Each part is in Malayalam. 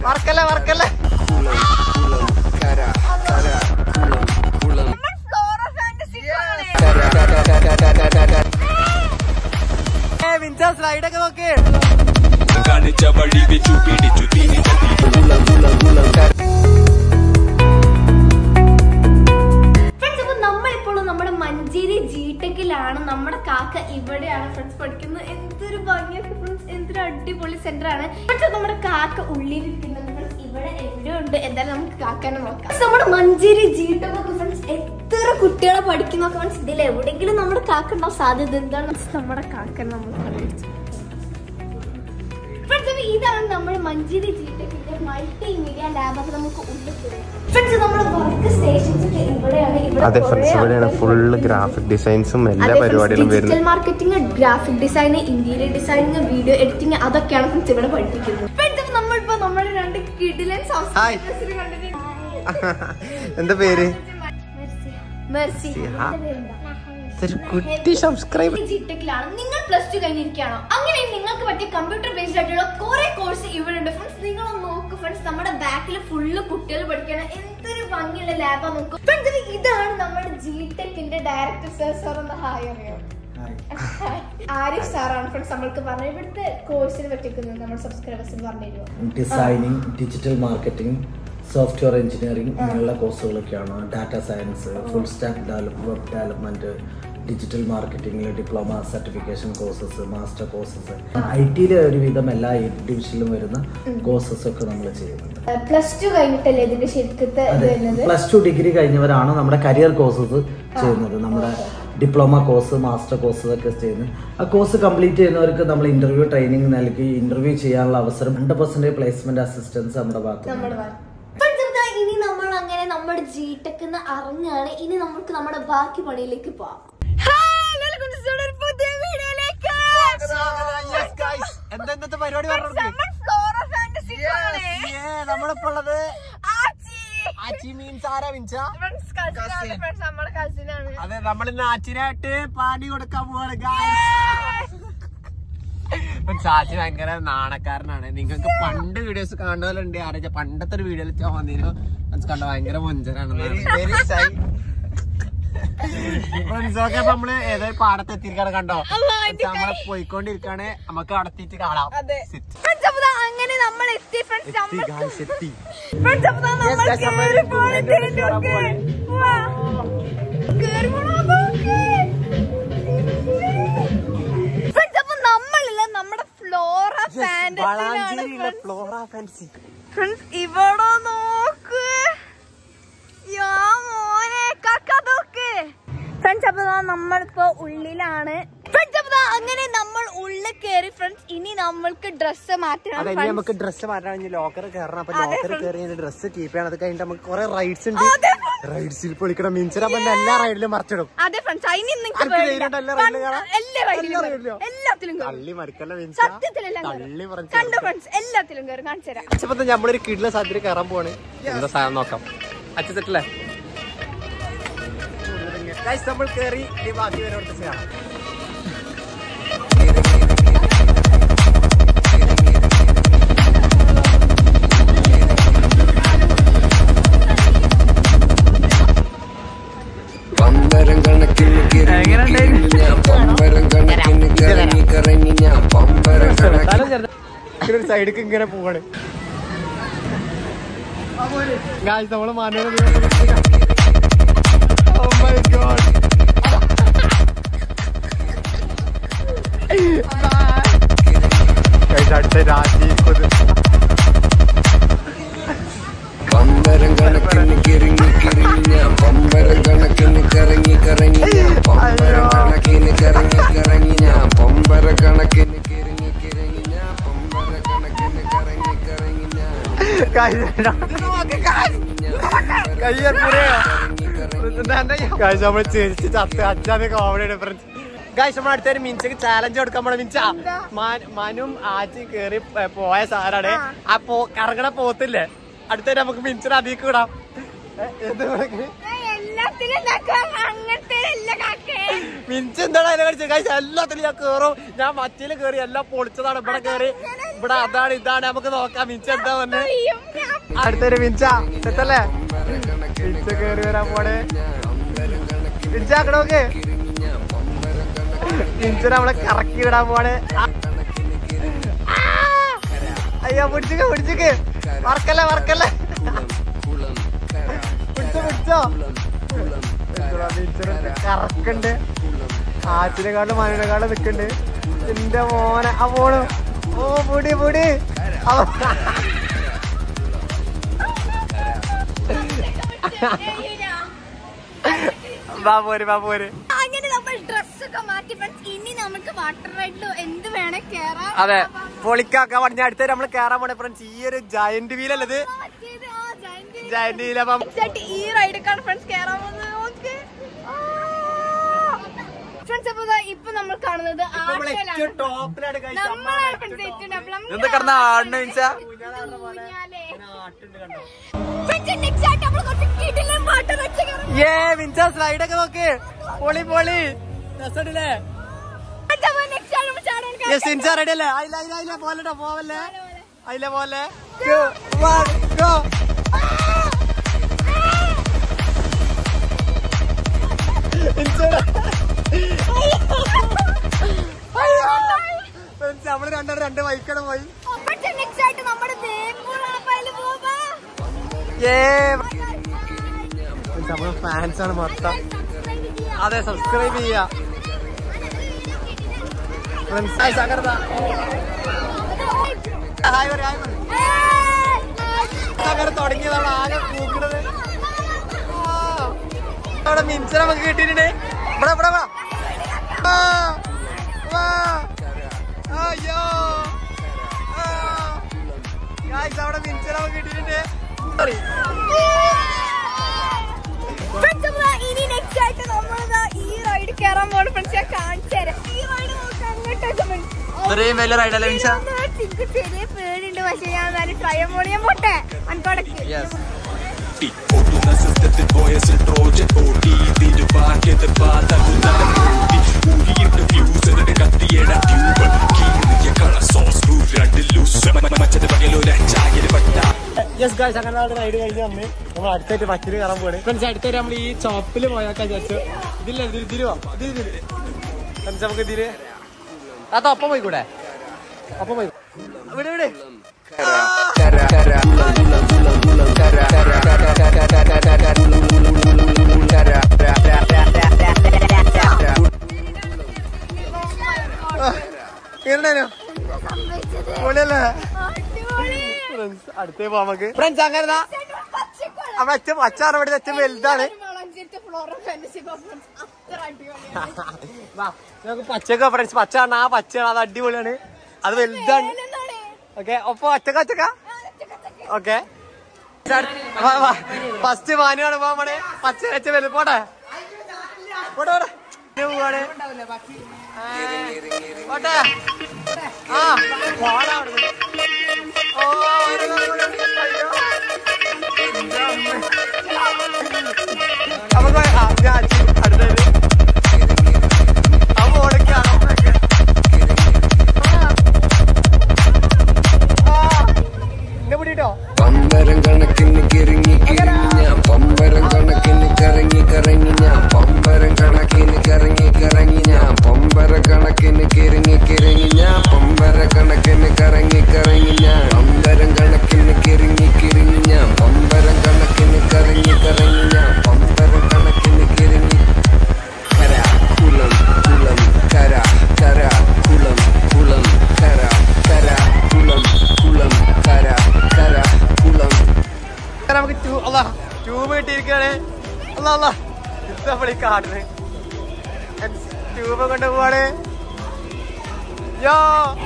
വർക്കല്ലേ വർക്കല്ലേ വിൻസ സ്ലൈഡ് ഒക്കെ നോക്ക് കാണിച്ച വഴി വെച്ചു പിടിച്ചു തിരിച്ചു ഫ്രണ്ട്സ് അപ്പൊ നമ്മളിപ്പോൾ നമ്മുടെ മഞ്ചേരി ജിടെക്കിലാണ് നമ്മുടെ കാക്ക ഇവിടെയാണ് ഫ്രണ്ട്സ് പഠിക്കുന്നത് എന്തൊരു ഭംഗിയൊക്കെ ഫ്രണ്ട്സ് എന്തൊരു അടിപൊളി സെന്റർ ആണ് ഫ്രണ്ട്സ് നമ്മുടെ കാക്ക ഉള്ളിലിരിക്കുന്നത് ഫ്രണ്ട്സ് ഇവിടെ എവിടെയുണ്ട് എന്തായാലും നമുക്ക് കാക്കാനെ നോക്കാം Friends, നമ്മുടെ മഞ്ചേരി ജിടെക് ഒക്കെ ഫ്രണ്ട്സ് എത്ര കുട്ടികളെ പഠിക്കുന്ന ഫ്രണ്ട്സ് ഇതിൽ എവിടെയെങ്കിലും നമ്മുടെ കാക്ക ഉണ്ടാവും സാധ്യത എന്താണ് Friends, നമ്മുടെ കാക്കനെ നമ്മൾ പഠിച്ചു ഫ്രണ്ട്സ് അപ്പൊ ഇതാണ് നമ്മുടെ മഞ്ചേരി ജിടെക്കിന്റെ മൾട്ടിമീഡിയ ലാബ് അപ്പൊ നമുക്ക് ഉള്ളിൽ ഫ്രണ്ട്സ് നമ്മുടെ വർക്ക് സ്റ്റേഷൻസ് ഒക്കെ ഇവിടെയാണ് ഇവിടെ അതെ കുറേ ഫ്രണ്ട്സ് ഇവിടെയാണ് ആൾക്കാർ ഫുള്ള് ഗ്രാഫിക് ഡിസൈൻസും എല്ലാ അതെ പരിപാടികളും ഡിജിറ്റൽ വരുന്നത് marketing graphic design interior designing video editing അതൊക്കെയാണ് ഫ്രണ്ട്സ് ഇവിടെ പഠിപ്പിക്കുന്നത് ഫ്രണ്ട്സ് അപ്പൊ നമ്മളിപ്പോ നമ്മുടെ രണ്ട് കിഡിലൻ Hi. എന്താ പേര് മെർസി ആ. ഇതൊരു കുട്ടി സബ്സ്ക്രൈബർ ജിടെക്കിലാണ് നിങ്ങൾ പ്ലസ് ടു കഴിഞ്ഞിരിക്കുകയാണോ അങ്ങനെ നിങ്ങൾക്ക് പറ്റിയ കമ്പ്യൂട്ടർ ബേസ്ഡ് ആയിട്ടുള്ള കുറെ കോഴ്സ് ഇവിടെ ഉണ്ട് ഫ്രണ്ട്സ് നിങ്ങൾ നോക്ക് ഫ്രണ്ട്സ് നമ്മുടെ ബാക്കിൽ ഫുള്ള് കുട്ടികൾ പഠിക്കണം എന്തൊരു ഭംഗിയുള്ള ലാബാ നോക്കും ഫ്രണ്ട്സ് ഇതാണ് നമ്മുടെ ജിടെക്കിന്റെ ഡയറക്ടർ സർ സാർ എന്താ ഹായ് അറിയോ ആരിഫ് സാറാണ് ഫ്രണ്ട്സ് നമ്മൾക്ക് പറഞ്ഞത് ഇവിടുത്തെ കോഴ്സിനെ പറ്റിക്കുന്നത് നമ്മുടെ സബ്സ്ക്രൈബേഴ്സിന് പറഞ്ഞു തരുമോ designing digital marketing software engineering ഇങ്ങനെയുള്ള കോഴ്സുകളൊക്കെയാണ് data science full stack develop web development digital മാർക്കറ്റിംഗിൽ diploma certification courses master courses ഐ ടിയിലെ ഒരുവിധം എല്ലാ ഡിവിഷനിലും വരുന്ന കോഴ്സസ് ഒക്കെ നമ്മൾ ചെയ്യുന്നുണ്ട് പ്ലസ് ടു കഴിഞ്ഞിട്ടല്ലേ ഇതിന്റെ ശരിക്കത്തെ ഇത് അതെ വരുന്നത് പ്ലസ് ടു ഡിഗ്രി കഴിഞ്ഞവരാണ് നമ്മുടെ കരിയർ കോഴ്സസ് ചെയ്യുന്നത് നമ്മുടെ ഡിപ്ലോമ കോഴ്സ് മാസ്റ്റർ കോഴ്സ് ഒക്കെ ചെയ്യുന്നത് ആ കോഴ്സ് കംപ്ലീറ്റ് ചെയ്യുന്നവർക്ക് നമ്മൾ ഇന്റർവ്യൂ ട്രെയിനിങ് നൽകി ഇന്റർവ്യൂ ചെയ്യാനുള്ള അവസരം ഹൺഡ്രഡ് പെർസെന്റ് പ്ലേസ്മെന്റ് അസിസ്റ്റൻസ് നമ്മുടെ ഭാഗത്ത് നമ്മുടെ ഭാഗത്ത്. Friends, ഇതാ ഇനി നമ്മൾ അങ്ങനെ നമ്മുടെ ജിടെക്കിന്ന് ഇറങ്ങാണ് ഇനി നമുക്ക് നമ്മുടെ ബാക്കി പണിയിലേക്ക് പോവാം എന്താ പരിപാടി പറഞ്ഞു നമ്മളിപ്പോ ഉള്ളത് ആച്ചി മീൻസ് ആരാ മിൻസ അതെ നമ്മൾ ഇന്ന് ആച്ചിനായിട്ട് പാനി കൊടുക്കാൻ പോവാണ് ചാച്ചി ഭയങ്കര നാണക്കാരനാണ് നിങ്ങൾക്ക് പണ്ട് വീഡിയോസ് കാണുന്നവരുണ്ട് ആരാ പണ്ടത്തെ ഒരു വീഡിയോയിൽ വന്നിരുന്നു അത് കണ്ട ഭയങ്കര മൊഞ്ചനാണ് ഫ്രണ്ട്സൊക്കെ നമ്മള് ഏതോ പാടത്ത് എത്തിയിരിക്കാണ് കണ്ടോ നമ്മളെ പോയിക്കൊണ്ടിരിക്കാണ് നമുക്ക് അവിടെ എത്തിയിട്ട് കാണാം Sit. അങ്ങനെ നമ്മൾ എത്തി ഫ്രണ്ട്സ് എത്തി guys, എത്തി ഫ്രണ്ട്സ് അപ്പൊ നമ്മൾ Yes, guys, നമ്മള് കേറി പോണ ഇതിന്റെ ഉള്ളിൽ ഇതിന്റെ ഒക്കെ. പോവാണ്. വാ. കേറി പോണോ നോക്ക്. Friends, അപ്പൊ നമ്മളില്ല നമ്മുടെ ഫ്ലോറ വളാഞ്ചേരിയിലെ ഫ്ലോറ ഫാൻസി ഫ്രണ്ട്സ് ഇവിടെ നോക്ക് യാ മോനെ കക്ക നോക്ക് ഫ്രണ്ട്സ് അപ്പൊ ദാ നമ്മളിപ്പോ ഉള്ളിലാണ് ഫ്രണ്ട്സ് അപ്പൊ ദാ അങ്ങനെ നമ്മൾ ഉള്ളിൽ കയറി ഫ്രണ്ട്സ് ഇനി നമ്മൾക്ക് ഡ്രസ്സ് മാറ്റണം അതെ ഇനി friends. നമുക്ക് ഡ്രസ്സ് മാറ്റാൻ ലോക്കർ കയറണം അപ്പൊ അതെ, ലോക്കർ കയറി ഡ്രസ്സ് കീപ്പ് ചെയ്യണം അത് കഴിഞ്ഞിട്ട് നമുക്ക് കുറെ റൈഡ്സ് ഉണ്ട് അതെ. റൈഡ്സിൽ പൊളിക്കണം മീൻസിന് അപ്പൊ എല്ലാ റൈഡിലും മറിച്ചിടും അതെ ഫ്രണ്ട്സ് അതിന് നിങ്ങൾക്ക് അനക്ക് പേടില്ല. ധൈര്യമുണ്ടോ എല്ലാ പണ്ട് റൈഡിലും കയറാൻ? എല്ലാ റൈഡിലും എല്ലാ കയറും. റൈഡിലും? എല്ലാത്തിലും കയറും. തള്ളി മറിക്കല്ല മീൻസ് സത്യത്തിലെല്ലാം തള്ളി കയറും. മറിച്ച് കണ്ടോ ഫ്രണ്ട്സ് എല്ലാത്തിലും കയറും കാണിച്ചു തരാം അച്ഛപ്പോ നമ്മളൊരു കിഡിലെ സാധ്യത കയറാൻ പോവാണ് എന്താ സാധനം നോക്കാം അച്ഛ സെറ്റല്ലേ Guys, നമ്മൾ കയറി ഇനി ബാക്കി വരെ ചെയ്യാം പമ്പരം കണക്കിന് കിറങ്ങി കിറങ്ങി ഞാൻ പമ്പരം കണക്കിന് കറങ്ങി കറങ്ങി ഞാൻ പമ്പരം കണക്കിന് സൈഡിക്ക് ഇങ്ങനെ പോവാണ് ഗായ്സ് നമ്മള് മനോര Oh my god. Guys, അടുത്ത രാജീവ് കൊത് പമ്പരം കണക്കിന് കിറങ്ങി കിറങ്ങി ഞാൻ പമ്പരം കണക്കിന് കറങ്ങി കറങ്ങി ഞാൻ പമ്പരം കണക്കിന് കറങ്ങി കറങ്ങി ഞാൻ പമ്പര കണക്കിന് കിറങ്ങി കിറങ്ങി ഞാൻ പമ്പര കണക്കിന് കറങ്ങി കറങ്ങി ഞാൻ ഗായ്സ് നമ്മൾ ചിരിച്ച് ചത്ത് അച്ഛനെ കോമഡി ഫ്രണ്ട്സ് ഗായ്സ് നമ്മൾ അടുത്തൊരു മിനിച്ചക്ക് ചാലഞ്ച് കൊടുക്കാൻ പോണ മിനിച്ച മനും ആച്ചി കേറി പ- പോയ സാറാണ് ആ പോ കറങ്ങണ പോത്തില്ലേ അടുത്തൊരു നമുക്ക് മിനിച്ചിന് അതിൽ വിടാം ഏ, എന്ത് വിളിക്കണ്? എല്ലാത്തിലും അങ്ങനത്തെ എല്ലാ കാക്കേ മിനിച്ച് എന്താണ് അതിനെ കളിച്ചത് ഗായ്സ് എല്ലാത്തിലും ഞാൻ കേറും ഞാൻ മറ്റേല് കേറി എല്ലാം പൊളിച്ചതാണ് ഇവിടെ കേറി ഇവിടെ അതാണ് ഇതാണ് നമുക്ക് നോക്കാം മിഞ്ച എന്താ വന്നെ അടുത്തൊരു മിഞ്ച സെറ്റല്ലേ മിഞ്ച കേറി വരാൻ പോണേ മിഞ്ച നോക്ക് മിഞ്ച നമ്മളെ കറക്കി വിടാൻ പോണേ ആ. ആ. അയ്യോ പിടിച്ചിക്ക് പിടിച്ചിക്ക് മറക്കല്ലേ മറക്കല്ലേ പിടിച്ചോ പിടിച്ചോ കറക്കുണ്ട് ആറ്റിനെക്കാളും മനുവിനെക്കാളും നിക്കണ്ട് എന്റെ മോനെ ആ പോണു ഓ പൊടി പൊടി അവ- വാ പോര് വാ പോര് അങ്ങനെ നമ്മൾ ഡ്രസ്സൊക്കെ മാറ്റി ഫ്രണ്ട്സ് ഇനി നമുക്ക് വാട്ടർ റൈഡിലോ എന്ത് വേണേ കേറാം അതെ പൊളിക്കാക്ക പറഞ്ഞ അടുത്ത നമ്മൾ കേറാൻ പോണേ ഫ്രണ്ട്സ് ഈ ഒരു ജയന്റ് വീലല്ലത് മറ്റേത് ആ giant ജയന്റ് വീൽ അപ്പം exact ഈ റൈഡിലേക്കാണ് ഫ്രണ്ട്സ് കേറാൻ പോകുന്നത് ഓക്കെ ഫ്രണ്ട്സ് അപ്പൊ ദാ ഇപ്പൊ നമ്മൾ കാണുന്നത് നമ്മൾ ഏറ്റവും ആശയിലാണ്. ടോപ്പിലാണ് guys. നമ്മളാണ് friends ഏറ്റവും top. നമ്മൾ എന്താ കിടന്ന ആടിനെ മിഞ്ചാ ഊഞ്ഞാലേ. Friends, next ആയിട്ട് നമ്മള് കുറച്ച് കിടിലൻ water rides കേറാൻ ഏ മിഞ്ച സ്ലൈഡ് ഒക്കെ നോക്ക് പൊളി പൊളി രസമുണ്ടല്ലേ Friends, അപ്പൊ next ആണ് നമ്മൾ ചാടാൻ യെസ് കിടക്കുന്നത്. ഇൻസ റെഡി അല്ലേ അയില അയില അയില പോലെട്ടോ പോവല്ലേ അയില പോലെ Two, one, go. ഇൻസയുടെ- അയ്യോ. Friends, നമ്മള് രണ്ടും രണ്ട് ബൈക്കാണ് പോയി Friends, next ആയിട്ട് നമ്മുടെ ദേവൂറാപ്പയില് പോവാ. ഏ നമ്മള് ഫാൻസ് ആണ് മൊത്തം അതെ സബ്സ്ക്രൈബ് ചെയ്യാ ഫ്രണ്ട്സ് ഹായ് സകർദ ഹായ് പറ ഹായ് പറ സകർ തുടങ്ങിയതാണ് ആകെ കൂക്കണത് അവിടെ മിൻസർ നമുക്ക് കിട്ടിയിട്ടുണ്ട് ഇവിടെ ഇവിടെ വാ വാ. വാ. അയ്യോ ഗായ്സ് അവിടെ മിൻസർ നമുക്ക് കിട്ടിയിട്ടുണ്ട് Sorry. Friends, അപ്പൊ ദാ ഇനി next ആയിട്ട് നമ്മളിതാ ഈ റൈഡ് കേറാൻ പോണ ഫ്രണ്ട്സ് ഞാൻ കാണിച്ചു തരാം ഈ റൈഡ് നോക്ക് അങ്ങോട്ടേക്ക് friends. ഇത്രയും വലിയ റൈഡ് അല്ലേ മിൻസ ഇതൊന്ന് എനിക്ക് ചെറിയ പേടിയുണ്ട് പക്ഷെ ഞാൻ എന്നാലും ട്രൈ മോളിയാൻ പോട്ടെ അൻപടക്ക് ഓടുന്ന സിസ്റ്റത്തിൽ പോയ ട്രോജൻ ഓടി തിരുവാക്കിയത് പാതകുന്നരം ഓടി ഊരിയിട്ട് ഫ്യൂസ് എന്നിട്ട് കത്തിയട ട്യൂബ് കീറിയ കളർ സോസ് രണ്ട് ലൂസ് മറ്റത് പകലൊരു അച്ചാകിന് പട്ട യെസ് ഗായ്സ് അങ്ങനെ അവിടെ റൈഡ് കഴിഞ്ഞ് വന്ന് നമ്മൾ അടുത്തായിട്ട് മറ്റൊരു കയറാൻ പോണ് ഫ്രണ്ട്സ് അടുത്തായിട്ട് നമ്മൾ ഈ ചോപ്പിൽ പോയാക്കാൻ വിചാരിച്ചു ഇതില്ല ഇതിൽ ഇതില് പോവാം ഇത് ഇതില് ഫ്രണ്ട്സ് നമുക്ക് ഇതില് അത് ഒപ്പം പോയിക്കൂടെ ഒപ്പം പോയി ഇവിടെ ഇവിടെ കേറണോ പൊളിയല്ലേ ഫ്രണ്ട്സ് അടുത്തേ പോവാം നമുക്ക് ഫ്രണ്ട്സ് അങ്ങനെ ദാ അവിടെ അച്ഛൻ അച്ചാറ് ഇവിടെ അച്ഛൻ വലുതാണ് വാ, നമുക്ക് പച്ചക്ക ഫ്രണ്ട്സ് പച്ച ആണ് ആ പച്ചയാണ് അത് അടിപൊളിയാണ് അത് വലുതാണ് ഓക്കെ ഒപ്പം ഒറ്റക്ക ഒറ്റക്ക ഓക്കെ ഫസ്റ്റ് മാനുവാണ് പോവാണ് പച്ച വെച്ച വലുത് പോട്ടെ പോട്ടെ പോട്ടെ ഇങ്ങനെ പോവാണ് ഏ, പോട്ടെ ആ പോടാ അവിടുന്ന്. ഓ, അയ്യോ. നമുക്ക് ആ, ഞാൻ അടുത്തത് ആ മോളിക്കാണ് എന്നെ പിടിട്ടോ പമ്പരം കണക്കിന് കിറങ്ങി കിറങ്ങി ഞാൻ പമ്പരം കണക്കിന് കറങ്ങി കറങ്ങി ഞാൻ പമ്പരം കണക്കിന് കറങ്ങി കറങ്ങി ഞാൻ പമ്പര കണക്കിന് കിറങ്ങി കിറങ്ങി ഞാൻ പമ്പര കണക്കിന് കറങ്ങി കറങ്ങി ഞാൻ പമ്പരം കണക്കിന് കിറങ്ങി കിറങ്ങി ഞാൻ പമ്പരം കണക്കിന് കറങ്ങി കറങ്ങി ഞാൻ പമ്പരം കണക്കിന് കിറങ്ങി കര കുളം കുളം കര കര കുളം കുളം കര കര കുളം കുളം കര കര കുളം നമുക്ക് ട്യൂ അല്ല ട്യൂബ് കിട്ടിയിരിക്കുകയാണ് അല്ല അല്ല ഇതപ്പടി കാട്ടിന് ട്യൂബ് കൊണ്ട് പോവാണ് യോ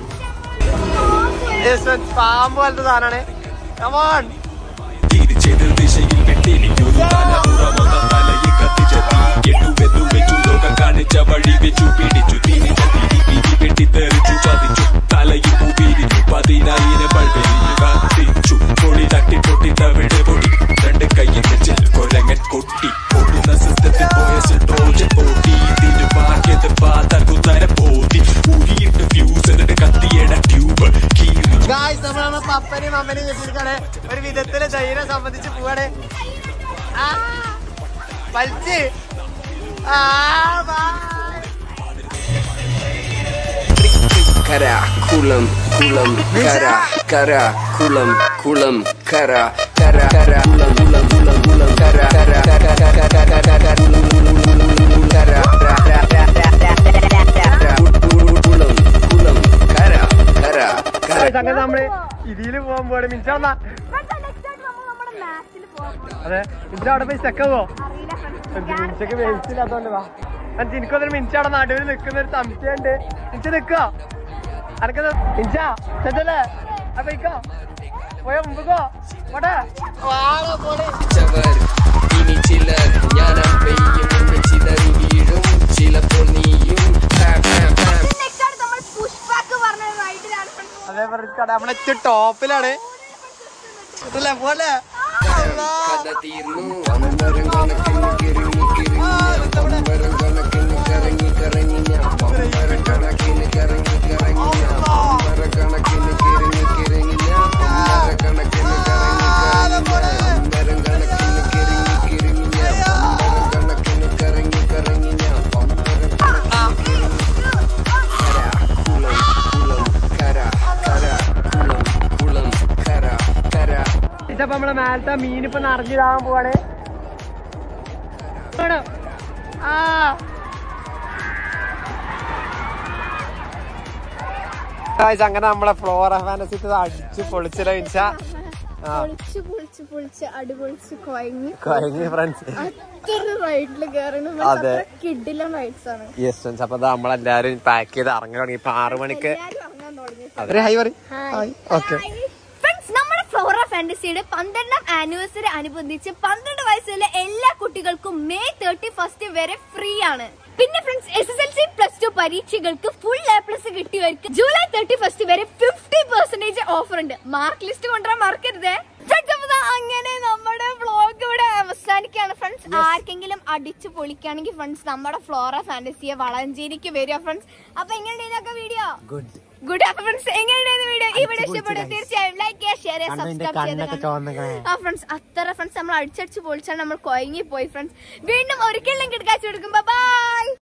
പാമ്പ് പോലത്തെ സാധനമാണ് കമോൺ തിരിച്ചെതിർ ദിശയിൽ വെട്ടിനിക്കൊരു തല പുറമൊന്ന തലയിൽ കത്തിച്ച തീ കെട്ടുവെന്നു വെച്ചു ലോകം കാണിച്ച വഴി വെച്ചു പിടിച്ചു തിരിച്ച തിരി പിരി വെട്ടിത്തെറിച്ചു ചതിച്ചു തലയിൽ പൂവിരിഞ്ഞു പതിനായിരം പഴുതെരിഞ്ഞു കത്തിച്ചു പൊടി തട്ടി പൊട്ടി തവിട് പൊടി രണ്ട് കയ്യിൽ വെച്ചിൽ കൊരങ്ങൻ കൊട്ടി ഓടുന്ന സിസ്റ്റത്തിൽ പോയ ട്രോജൻ ഓടി തിരുവാക്കിയത് പാതകുന്നരം പോതി ഊരിയിട്ട് ഫ്യൂസ് എന്നിട്ട് കത്തിയട ട്യൂബ് കീറിയ വിധത്തില് ധൈര്യം സംബന്ധിച്ച് പോവാണ് ആ, വലിച്ച് ആ, വാ. കര കുളം കുളം കര കര കുളം കുളം കര കര കര കുളം കുളം കുളം കുളം കര കര കര കര കര കര കുളം കുളം കുളം കര കുളം കുളം കര കര കര സംഗതി നമ്മള് ഇതില് പോകാൻ പോവാണ് മിനിച്ച വന്നാ നമ്മുടെ മാച്ചിൽ പോകാൻ അതെ മിനിച്ച അവിടെ പോയി ചെക്കവോ അറിയില്ല friends. മിനിച്ചക്ക് വേസ്റ്റില്ലാത്തോണ്ട് വാ എന്നിട്ട് എനിക്കൊന്നൊരു മിനിച്ച അവിടെ നടുവിൽ നിൽക്കുന്ന ഒരു സംശയമുണ്ട് മിനിച്ച നിക്കോ അനക്കത് മിനിച്ച ചെല്ലേ അപ്പൊ ഇക്കോ പോയോ മുമ്പോ പോട്ടെ വാളോ പോടെ ചവർ ഇനി ചിലർ ജ്ഞാനം പെയ്യുമെന്ന് ചിതറി വീഴും ചിലപ്പോൾ നീയും പാം, പാം, പാം. Next ആണ് നമ്മൾ പുഷ്പാക്ക് പറഞ്ഞ റൈഡിലാണ് friends. അതേ പറഞ്ഞ നമ്മളെ ടോപ്പിലാണ് അല്ലേ പോലെ കഥ തീർന്നു പമ്പരം കണക്കിന് കിറങ്ങി കിറങ്ങി ഞാൻ പമ്പരം കണക്കിന് കറങ്ങി കറങ്ങി ഞാൻ പമ്പരം കണക്കിന് കറങ്ങി കറങ്ങി ഞാൻ പമ്പര കണക്കിന് കിറങ്ങി കിറങ്ങി ഞാൻ പമ്പര കണക്കിന് കറങ്ങി കറങ്ങി ഞാൻ പമ്പരം കണക്കിന് കിറങ്ങി കിറങ്ങി ഞാൻ പമ്പരം കണക്കിന് കറങ്ങി കറങ്ങി ഞാൻ പമ്പരം കണക്കിന് കര കുളം കുളം കര കര കുളം കുളം കര കര ഇതപ്പോ നമ്മളെ മേലത്തെ മീനിപ്പോ നിറഞ്ഞിടാൻ പോവാണ് ആണോ? ആ Guys, അങ്ങനെ നമ്മളെ ഫ്ലോറ ഫാനസി അടിച്ച് പൊളിച്ചില്ല മിനിച്ച ആ പൊളിച്ച് പൊളിച്ച് പൊളിച്ച് അടിപൊളിച്ച് കൊയങ്ങി കഴിഞ്ഞ ഫ്രണ്ട്സ് അത്ര റൈഡിൽ കയറണം അതെ. കിഡിലും റൈഡ്സ് ആണ് യെസ് ഫ്രണ്ട്സ് അപ്പൊ ദാ നമ്മളെല്ലാരും പാക്ക് ചെയ്ത് ഇറങ്ങി തുടങ്ങി ഇപ്പൊ ആറു മണിക്ക് എല്ലാരും ഇറങ്ങാൻ തുടങ്ങി ഒരു ഹൈ പറ ഓക്കെ ഫ്രണ്ട്സ് നമ്മുടെ ഫ്ലോറ ഫാന്റസിയുടെ പന്ത്രണ്ടാം ആനിവേഴ്സറി അനുബന്ധിച്ച് പന്ത്രണ്ട് വയസ്സുള്ള എല്ലാ കുട്ടികൾക്കും മെയ് തേർട്ടി ഫസ്റ്റ് വരെ ഫ്രീ ആണ് പിന്നെ friends S S L C plus two പരീക്ഷകൾക്ക് ഫുൾ എ പ്ലസ് കിട്ടിയവർക്ക് ജൂലൈ തേർട്ടി ഫസ്റ്റ് വരെ ഫിഫ്റ്റി പെർസെന്റേജ് ഓഫർ ഉണ്ട് മാർക്ക് ലിസ്റ്റ് കൊണ്ടുവരാൻ മറക്കരുതേ Friends, അപ്പൊ ദാ അങ്ങനെ നമ്മുടെ വ്ളോഗ് ഇവിടെ അവസാനിക്കുകയാണ് ഫ്രണ്ട്സ് ആർക്കെങ്കിലും അടിച്ചു പൊളിക്കുകയാണെങ്കിൽ ഫ്രണ്ട്സ് നമ്മുടെ ഫ്ലോറ ഫാന്റസിയെ വളഞ്ചേരിക്ക് വരിക ഫ്രണ്ട്സ് അപ്പൊ എങ്ങനെയുണ്ടായിരുന്നൊക്കെ video good good after friends എങ്ങനെയുണ്ടായിരുന്നു വീഡിയോ ഈ വീഡിയോ ഇഷ്ടപ്പെടും തീർച്ചയായും ലൈക്ക് ചെയ്യുക ഷെയർ ചെയ്യുക കണ്ടോ, ഇതിന്റെ സബ്സ്ക്രൈബ് കണ്ണൊക്കെ ചുവന്നിക്കണേ. ചെയ്ത് ആ ഫ്രണ്ട്സ് അത്ര ഫ്രണ്ട്സ് നമ്മൾ അടിച്ചടിച്ച് പൊളിച്ചാണ് നമ്മൾ കൊയങ്ങി പോയി ഫ്രണ്ട്സ് വീണ്ടും ഒരിക്കലും കിടക്കാച്ചു കൊടുക്കും ബൈ